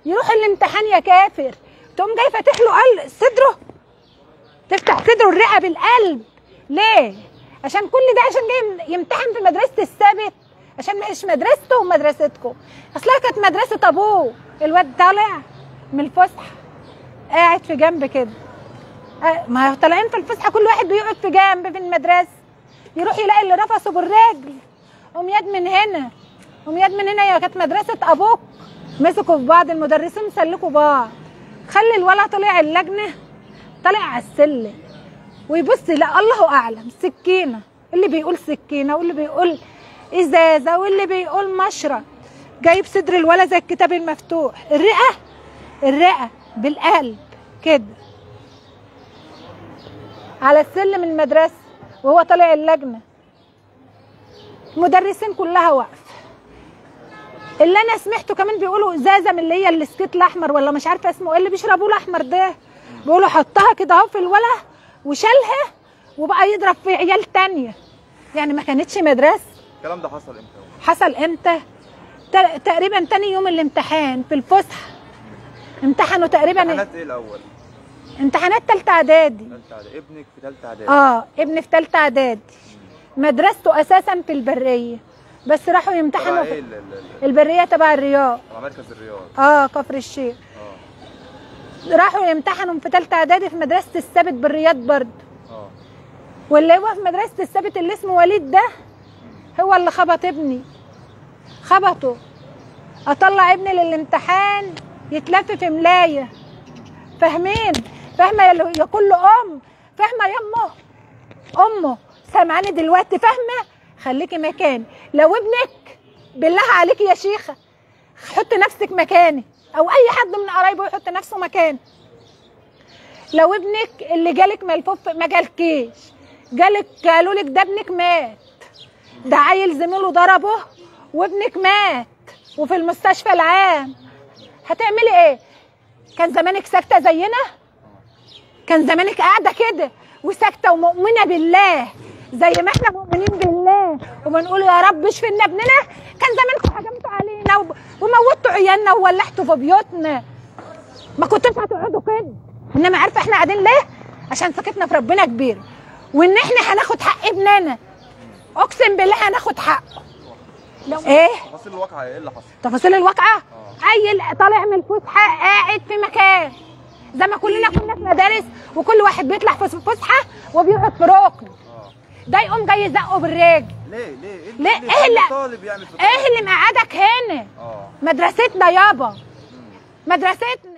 يروح الامتحان يا كافر تقوم جاي فاتح له قل صدره تفتح صدره الرئه بالقلب ليه عشان كل ده عشان جاي يمتحن في مدرسه الثابت عشان مش مدرسته ومدرستكم اصلها كانت مدرسه ابوه الواد طالع من الفسحه قاعد في جنب كده آه، ما هو طالعين في الفسحه كل واحد بيقعد في جنب في المدرسه يروح يلاقي اللي رفسه بالرجل قوم يد من هنا قوم يد من هنا يا كانت مدرسه ابوك مسكوا في بعض المدرسين سلكوا بعض خلي الولد طلع اللجنه طلع على السلم ويبص لا الله اعلم سكينه اللي بيقول سكينه واللي بيقول ازازه واللي بيقول مشرط جايب صدر الولد زي الكتاب المفتوح الرئه الرئه بالقلب كده على السلم المدرسه وهو طالع اللجنه المدرسين كلها واقفه اللي انا سمعته كمان بيقولوا ازازه من اللي هي السكيت الاحمر ولا مش عارفه اسمه ايه اللي بيشربوه الاحمر ده بيقولوا حطها كده اهو في الولا وشالها وبقى يضرب في عيال تانية يعني ما كانتش مدرسه الكلام ده حصل امتى؟ حصل امتى تق- تقريبا تاني يوم الامتحان في الفسحه امتحنوا تقريبا امتحانات ايه الاول؟ امتحانات تالتة اعدادي ثالثه اعدادي ابنك في ثالثه اعدادي اه ابني في تالتة اعدادي مدرسته اساسا في البريه بس راحوا تبع يمتحنوا ايه في ال- ال- ال- البريه تبع الرياض تبع مركز الرياض اه كفر الشيخ اه راحوا يمتحنوا في تالتة اعدادي في مدرسه الثابت بالرياض برضه اه واللي هو في مدرسه الثابت اللي اسمه وليد ده هو اللي خبط ابني خبطه اطلع ابني للامتحان يتلف في ملايه فاهمين فاهمه يا لو- يا كل ام فاهمه يا امه امه سامعاني دلوقتي فاهمه خليكي مكاني لو ابنك بالله عليكي يا شيخه حط نفسك مكاني او اي حد من قرايبه يحط نفسه مكاني لو ابنك اللي جالك ملفوف ما جالكيش جالك قالوا لك ده ابنك مات ده عيل زميله ضربه وابنك مات وفي المستشفى العام هتعملي ايه كان زمانك ساكته زينا كان زمانك قاعده كده وساكته ومؤمنه بالله زي ما احنا مؤمنين بالله وبنقول يا رب اشفينا ابننا كان زمانكم هجمتوا علينا وب- وموتوا عيالنا وولعتوا في بيوتنا ما كنتوش هتقعدوا كده انما عارفه احنا قاعدين ليه عشان ثقتنا في ربنا كبيره وان احنا هناخد حق ابننا اقسم بالله هناخد حقه ايه تفاصيل الواقعه ايه اللي حصل؟ تفاصيل الواقعه اه. عيل طالع من الفسحه قاعد في مكان زي ما كلنا كنا في مدارس وكل واحد بيطلع في فسحه وبيقعد في ركن اه ده يقوم جاي يزقه بالرجل ليه ليه ايه ليه؟ اللي ايه يخلي اللي- طالب يعمل في ايه اللي مقعدك هنا اه مدرستنا يابا مدرستنا